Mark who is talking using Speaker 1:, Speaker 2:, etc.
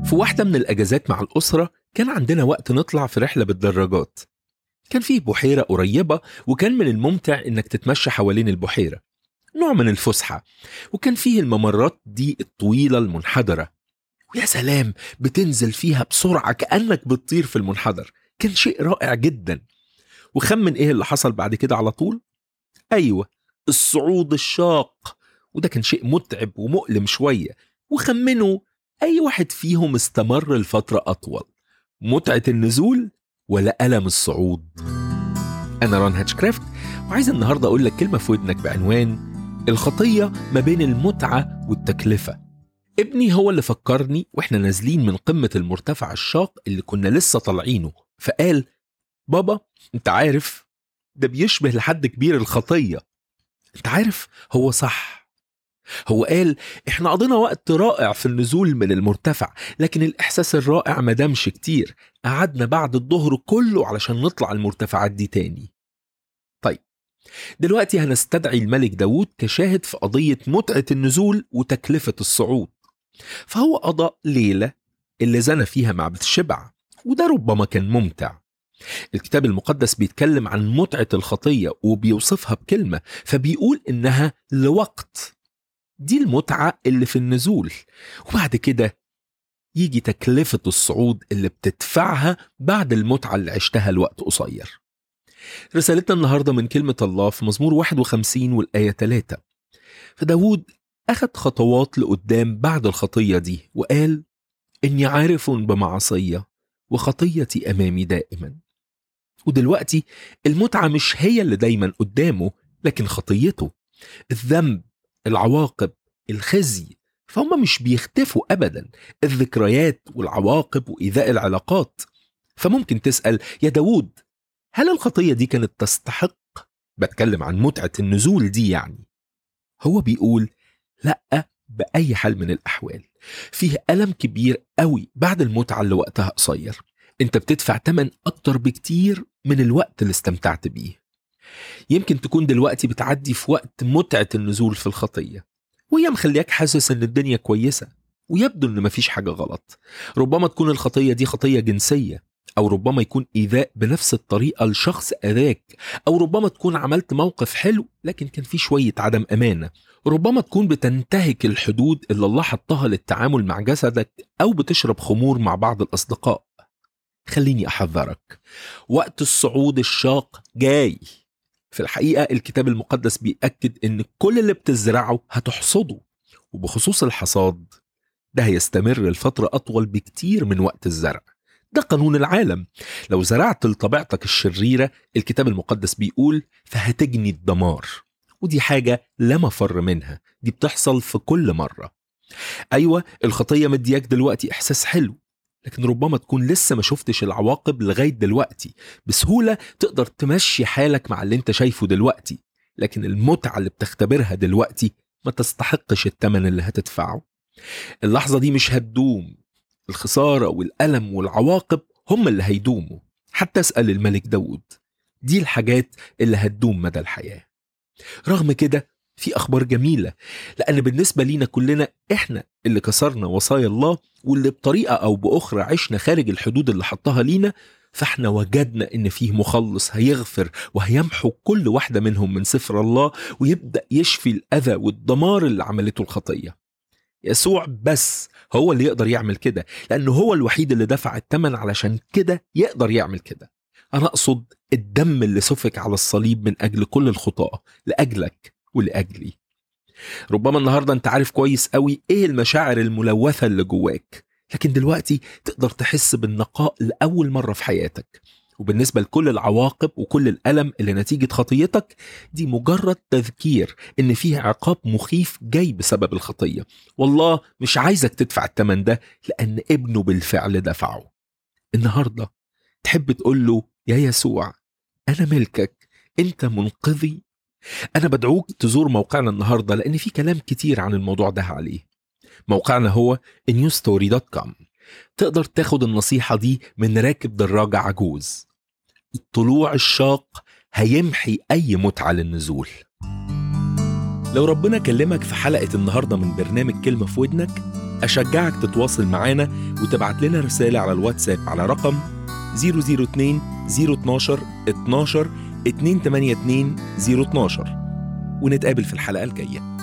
Speaker 1: في واحدة من الأجازات مع الأسرة كان عندنا وقت نطلع في رحلة بالدراجات كان فيه بحيرة قريبة وكان من الممتع إنك تتمشى حوالين البحيرة نوع من الفسحة وكان فيه الممرات دي الطويلة المنحدرة ويا سلام بتنزل فيها بسرعة كأنك بتطير في المنحدر كان شيء رائع جدا وخمن ايه اللي حصل بعد كده على طول ايوه الصعود الشاق وده كان شيء متعب ومؤلم شوية وخمنوا أي واحد فيهم استمر لفترة أطول متعة النزول ولا ألم الصعود أنا ران هاتشكرافت وعايز النهاردة أقول لك كلمة في ودنك بعنوان الخطية ما بين المتعة والتكلفة ابني هو اللي فكرني واحنا نازلين من قمة المرتفع الشاق اللي كنا لسه طالعينه فقال بابا انت عارف ده بيشبه لحد كبير الخطية انت عارف هو صح هو قال احنا قضينا وقت رائع في النزول من المرتفع لكن الاحساس الرائع ما دامش كتير قعدنا بعد الظهر كله علشان نطلع المرتفعات دي تاني طيب دلوقتي هنستدعي الملك داوود كشاهد في قضية متعة النزول وتكلفة الصعود فهو قضى ليلة اللي زنى فيها مع بتشبع وده ربما كان ممتع الكتاب المقدس بيتكلم عن متعة الخطية وبيوصفها بكلمة فبيقول إنها لوقت دي المتعة اللي في النزول وبعد كده يجي تكلفة الصعود اللي بتدفعها بعد المتعة اللي عشتها لوقت قصير رسالتنا النهاردة من كلمة الله في مزمور 51 والآية 3 فداود أخذ خطوات لقدام بعد الخطية دي وقال إني عارف بمعصية وخطيتي أمامي دائما ودلوقتي المتعة مش هي اللي دايما قدامه لكن خطيته الذنب العواقب الخزي فهم مش بيختفوا أبدا الذكريات والعواقب وإيذاء العلاقات فممكن تسأل يا داود هل الخطية دي كانت تستحق بتكلم عن متعة النزول دي يعني هو بيقول لأ بأي حال من الأحوال فيه ألم كبير قوي بعد المتعة اللي وقتها قصير انت بتدفع تمن أكتر بكتير من الوقت اللي استمتعت بيه يمكن تكون دلوقتي بتعدي في وقت متعة النزول في الخطية وهي مخلياك حاسس ان الدنيا كويسة ويبدو ان مفيش حاجة غلط ربما تكون الخطية دي خطية جنسية أو ربما يكون إيذاء بنفس الطريقة لشخص أذاك أو ربما تكون عملت موقف حلو لكن كان فيه شوية عدم أمانة ربما تكون بتنتهك الحدود اللي الله حطها للتعامل مع جسدك أو بتشرب خمور مع بعض الأصدقاء خليني أحذرك وقت الصعود الشاق جاي في الحقيقة الكتاب المقدس بيأكد إن كل اللي بتزرعه هتحصده وبخصوص الحصاد ده هيستمر لفترة أطول بكتير من وقت الزرع ده قانون العالم لو زرعت لطبيعتك الشريرة الكتاب المقدس بيقول فهتجني الدمار ودي حاجة لا مفر منها دي بتحصل في كل مرة أيوة الخطية مدياك دلوقتي إحساس حلو لكن ربما تكون لسه ما شفتش العواقب لغاية دلوقتي بسهولة تقدر تمشي حالك مع اللي انت شايفه دلوقتي لكن المتعة اللي بتختبرها دلوقتي ما تستحقش التمن اللي هتدفعه اللحظة دي مش هتدوم الخسارة والألم والعواقب هم اللي هيدوموا حتى اسأل الملك داود دي الحاجات اللي هتدوم مدى الحياة رغم كده في أخبار جميلة لأن بالنسبة لينا كلنا إحنا اللي كسرنا وصايا الله واللي بطريقة أو بأخرى عشنا خارج الحدود اللي حطها لينا فاحنا وجدنا ان فيه مخلص هيغفر وهيمحو كل واحدة منهم من سفر الله ويبدأ يشفي الأذى والدمار اللي عملته الخطية يسوع بس هو اللي يقدر يعمل كده لأنه هو الوحيد اللي دفع الثمن علشان كده يقدر يعمل كده أنا أقصد الدم اللي سفك على الصليب من أجل كل الخطاة لأجلك ولأجلي ربما النهاردة أنت عارف كويس قوي إيه المشاعر الملوثة اللي جواك لكن دلوقتي تقدر تحس بالنقاء لأول مرة في حياتك وبالنسبة لكل العواقب وكل الألم اللي نتيجة خطيتك دي مجرد تذكير إن فيه عقاب مخيف جاي بسبب الخطية والله مش عايزك تدفع الثمن ده لأن ابنه بالفعل دفعه النهاردة تحب تقول له يا يسوع أنا ملكك أنت منقذي أنا بدعوك تزور موقعنا النهاردة لأن في كلام كتير عن الموضوع ده عليه موقعنا هو newstory.com تقدر تاخد النصيحة دي من راكب دراجة عجوز الطلوع الشاق هيمحي أي متعة للنزول لو ربنا كلمك في حلقة النهاردة من برنامج كلمة في ودنك أشجعك تتواصل معانا وتبعت لنا رسالة على الواتساب على رقم 002 012 12 282 012 ونتقابل في الحلقة الجاية